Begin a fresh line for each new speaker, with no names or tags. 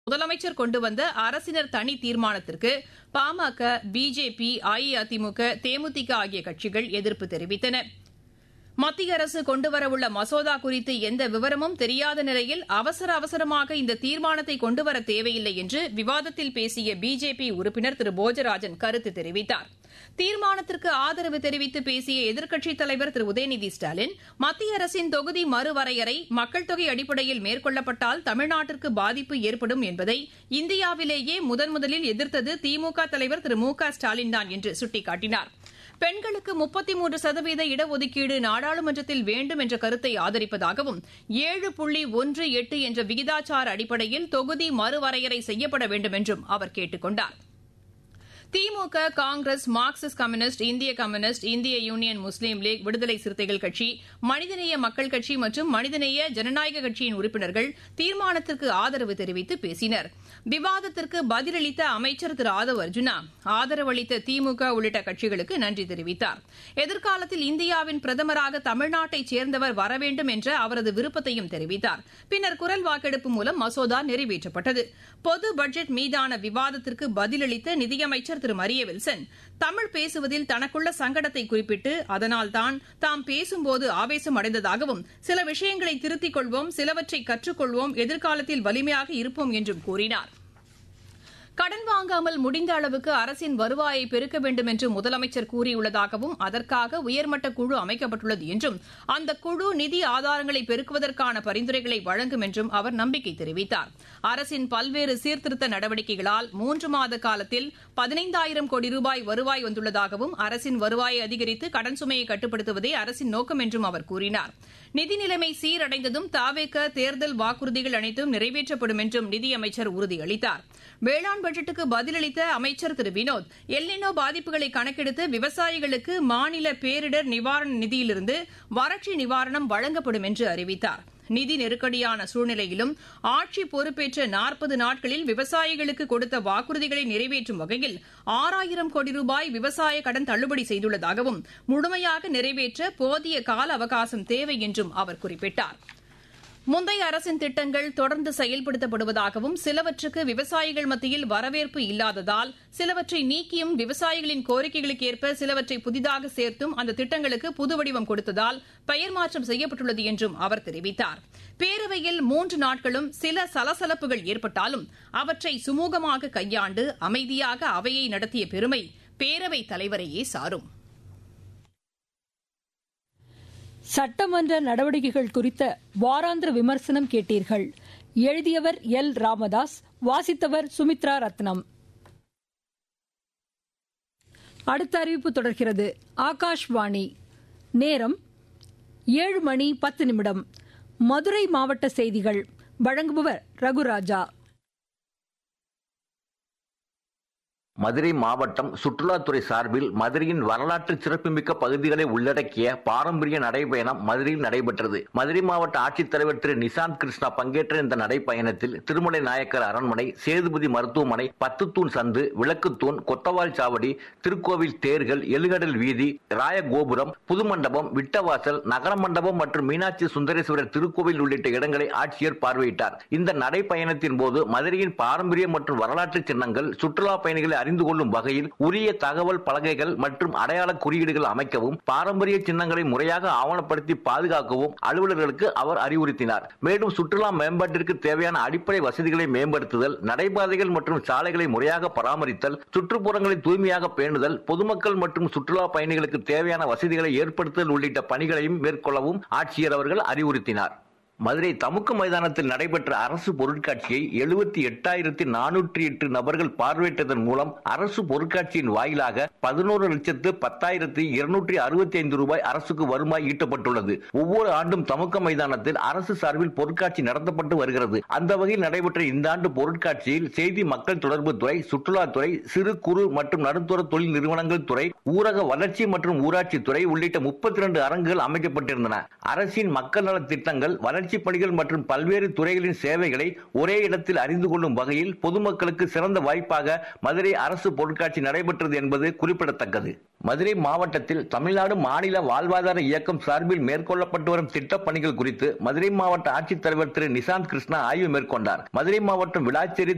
முதலமைச்சர் கொண்டு வந்த அரசினர் தனி தீர்மானத்திற்கு பாமக பிஜேபி அஇஅதிமுக தேமுதிக ஆகிய கட்சிகள் எதிர்ப்பு தெரிவித்தன மத்திய அரசு கொண்டுவரவுள்ள மசோதா குறித்து எந்த விவரமும் தெரியாத நிலையில் அவசர அவசரமாக இந்த தீர்மானத்தை கொண்டுவர தேவையில்லை என்று விவாதத்தில் பேசிய பிஜேபி உறுப்பினர் திரு போஜராஜன் கருத்து தெரிவித்தார் தீர்மானத்திற்கு ஆதரவு தெரிவித்து பேசிய எதிர்க்கட்சித் தலைவர் திரு உதயநிதி ஸ்டாலின் மத்திய அரசின் தொகுதி மறுவரையறை மக்கள் தொகை அடிப்படையில் மேற்கொள்ளப்பட்டால் தமிழ்நாட்டிற்கு பாதிப்பு ஏற்படும் என்பதை இந்தியாவிலேயே முதன் முதலில் எதிர்த்தது திமுக தலைவர் திரு மு க ஸ்டாலின் தான் என்று சுட்டிக்காட்டினார் பெண்களுக்கு முப்பத்தி மூன்று சதவீத இடஒதுக்கீடு நாடாளுமன்றத்தில் வேண்டும் என்ற கருத்தை ஆதரிப்பதாகவும் ஏழு புள்ளி ஒன்று எட்டு என்ற விகிதாச்சார அடிப்படையில் தொகுதி மறுவரையறை செய்யப்பட வேண்டும் என்றும் அவர் கேட்டுக் கொண்டாா் திமுக காங்கிரஸ் மார்க்சிஸ்ட் கம்யூனிஸ்ட் இந்திய கம்யூனிஸ்ட் இந்திய யூனியன் முஸ்லீம் லீக் விடுதலை சிறுத்தைகள் கட்சி மனிதநேய மக்கள் கட்சி மற்றும் மனிதநேய ஜனநாயக கட்சியின் உறுப்பினர்கள் தீர்மானத்திற்கு ஆதரவு தெரிவித்து பேசினர் விவாதத்திற்கு பதிலளித்த அமைச்சர் திரு ஆதவ் அர்ஜுனா ஆதரவு அளித்த திமுக உள்ளிட்ட கட்சிகளுக்கு நன்றி தெரிவித்தார் எதிர்காலத்தில் இந்தியாவின் பிரதமராக தமிழ்நாட்டைச் சேர்ந்தவர் வர வேண்டும் என்ற அவரது விருப்பத்தையும் தெரிவித்தார் பின்னர் குரல் வாக்கெடுப்பு மூலம் மசோதா நிறைவேற்றப்பட்டது பொது பட்ஜெட் மீதான விவாதத்திற்கு பதிலளித்த நிதியமைச்சர் திரு மரிய வில்சன் தமிழ் பேசுவதில் தனக்குள்ள சங்கடத்தை குறிப்பிட்டு அதனால்தான் தாம் பேசும்போது ஆவேசம் அடைந்ததாகவும் சில விஷயங்களை திருத்திக் கொள்வோம் சிலவற்றை கற்றுக்கொள்வோம் எதிர்காலத்தில் வலிமையாக இருப்போம் என்றும் கூறினார் கடன் வாங்காமல் முடிந்த அளவுக்கு அரசின் வருவாயை பெருக்க வேண்டும் என்று முதலமைச்சர் கூறியுள்ளதாகவும் அதற்காக உயர்மட்ட குழு அமைக்கப்பட்டுள்ளது என்றும் அந்த குழு நிதி ஆதாரங்களை பெருக்குவதற்கான பரிந்துரைகளை வழங்கும் என்றும் அவர் நம்பிக்கை தெரிவித்தார் அரசின் பல்வேறு சீர்திருத்த நடவடிக்கைகளால் மூன்று மாத காலத்தில் பதினைந்தாயிரம் கோடி ரூபாய் வருவாய் வந்துள்ளதாகவும் அரசின் வருவாயை அதிகரித்து கடன் சுமையை கட்டுப்படுத்துவதே அரசின் நோக்கம் என்றும் அவர் கூறினார் நிதி நிலைமை சீரடைந்ததும் தாவேக்க தேர்தல் வாக்குறுதிகள் அனைத்தும் நிறைவேற்றப்படும் என்றும் நிதியமைச்சர் உறுதியளித்தார் வேளாண் பட்ஜெட்டுக்கு பதிலளித்த அமைச்சர் திரு வினோத் எல்லினோ பாதிப்புகளை கணக்கெடுத்து விவசாயிகளுக்கு மாநில பேரிடர் நிவாரண நிதியிலிருந்து வறட்சி நிவாரணம் வழங்கப்படும் என்று அறிவித்தார் நிதி நெருக்கடியான சூழ்நிலையிலும் ஆட்சி பொறுப்பேற்ற நாற்பது நாட்களில் விவசாயிகளுக்கு கொடுத்த வாக்குறுதிகளை நிறைவேற்றும் வகையில் ஆறாயிரம் கோடி ரூபாய் விவசாய கடன் தள்ளுபடி செய்துள்ளதாகவும் முழுமையாக நிறைவேற்ற போதிய கால அவகாசம் தேவை என்றும் அவர் குறிப்பிட்டார் முந்தைய அரசின் திட்டங்கள் தொடர்ந்து செயல்படுத்தப்படுவதாகவும் சிலவற்றுக்கு விவசாயிகள் மத்தியில் வரவேற்பு இல்லாததால் சிலவற்றை நீக்கியும் விவசாயிகளின் கோரிக்கைகளுக்கு ஏற்ப சிலவற்றை புதிதாக சேர்த்தும் அந்த திட்டங்களுக்கு புது வடிவம் கொடுத்ததால் பெயர் மாற்றம் செய்யப்பட்டுள்ளது என்றும் அவர் தெரிவித்தார் பேரவையில் மூன்று நாட்களும் சில சலசலப்புகள் ஏற்பட்டாலும் அவற்றை சுமூகமாக கையாண்டு அமைதியாக அவையை நடத்திய பெருமை பேரவைத் தலைவரையே சாரும்
சட்டமன்ற நடவடிக்கைகள் குறித்த வாராந்திர விமர்சனம் கேட்டீர்கள் எழுதியவர் எல் ராமதாஸ் வாசித்தவர் சுமித்ரா ரத்னம் அடுத்த அறிவிப்பு தொடர்கிறது ஆகாஷ்வாணி நேரம் ஏழு மணி பத்து நிமிடம் மதுரை மாவட்ட செய்திகள் வழங்குபவர் ரகுராஜா
மதுரை மாவட்டம் சுற்றுலாத்துறை சார்பில் மதுரையின் வரலாற்று சிறப்புமிக்க பகுதிகளை உள்ளடக்கிய பாரம்பரிய நடைபயணம் மதுரையில் நடைபெற்றது மதுரை மாவட்ட ஆட்சித்தலைவர் திரு நிசாந்த் கிருஷ்ணா பங்கேற்ற இந்த நடைப்பயணத்தில் திருமலை நாயக்கர் அரண்மனை சேதுபதி மருத்துவமனை பத்துத்தூண் சந்து விளக்குத்தூண் கொத்தவால் சாவடி திருக்கோவில் தேர்கள் எழுகடல் வீதி ராயகோபுரம் புதுமண்டபம் விட்டவாசல் நகர மண்டபம் மற்றும் மீனாட்சி சுந்தரேஸ்வரர் திருக்கோவில் உள்ளிட்ட இடங்களை ஆட்சியர் பார்வையிட்டார் இந்த நடைப்பயணத்தின் போது மதுரையின் பாரம்பரிய மற்றும் வரலாற்று சின்னங்கள் சுற்றுலா பயணிகளை அறிந்து கொள்ளும் வகையில் உரிய தகவல் பலகைகள் மற்றும் அடையாள குறியீடுகள் அமைக்கவும் பாரம்பரிய சின்னங்களை முறையாக ஆவணப்படுத்தி பாதுகாக்கவும் அலுவலர்களுக்கு அவர் அறிவுறுத்தினார் மேலும் சுற்றுலா மேம்பாட்டிற்கு தேவையான அடிப்படை வசதிகளை மேம்படுத்துதல் நடைபாதைகள் மற்றும் சாலைகளை முறையாக பராமரித்தல் சுற்றுப்புறங்களை தூய்மையாக பேணுதல் பொதுமக்கள் மற்றும் சுற்றுலா பயணிகளுக்கு தேவையான வசதிகளை ஏற்படுத்துதல் உள்ளிட்ட பணிகளையும் மேற்கொள்ளவும் ஆட்சியர் அவர்கள் அறிவுறுத்தினார் மதுரை தமுக்கு மைதானத்தில் நடைபெற்ற அரசு பொருட்காட்சியை எழுபத்தி எட்டாயிரத்தி நானூற்றி எட்டு நபர்கள் பார்வையிட்டதன் மூலம் அரசு பொருட்காட்சியின் வாயிலாக பதினோரு லட்சத்து பத்தாயிரத்தி இருநூற்றி அறுபத்தி ஐந்து ரூபாய் அரசுக்கு வருமாய் ஈட்டப்பட்டுள்ளது ஒவ்வொரு ஆண்டும் தமுக்க மைதானத்தில் அரசு சார்பில் பொருட்காட்சி நடத்தப்பட்டு வருகிறது அந்த வகையில் நடைபெற்ற இந்த ஆண்டு பொருட்காட்சியில் செய்தி மக்கள் தொடர்பு துறை சுற்றுலாத்துறை சிறு குறு மற்றும் நடுத்தர தொழில் நிறுவனங்கள் துறை ஊரக வளர்ச்சி மற்றும் ஊராட்சி துறை உள்ளிட்ட முப்பத்தி இரண்டு அரங்குகள் அமைக்கப்பட்டிருந்தன அரசின் மக்கள் நல திட்டங்கள் வளர்ச்சி வளர்ச்சிப் பணிகள் மற்றும் பல்வேறு துறைகளின் சேவைகளை ஒரே இடத்தில் அறிந்து கொள்ளும் வகையில் பொதுமக்களுக்கு சிறந்த வாய்ப்பாக மதுரை அரசு பொருட்காட்சி நடைபெற்றது என்பது குறிப்பிடத்தக்கது மதுரை மாவட்டத்தில் தமிழ்நாடு மாநில வாழ்வாதார இயக்கம் சார்பில் மேற்கொள்ளப்பட்டு வரும் திட்டப் பணிகள் குறித்து மதுரை மாவட்ட ஆட்சித்தலைவர் திரு நிசாந்த் கிருஷ்ணா ஆய்வு மேற்கொண்டார் மதுரை மாவட்டம் விளாச்சேரி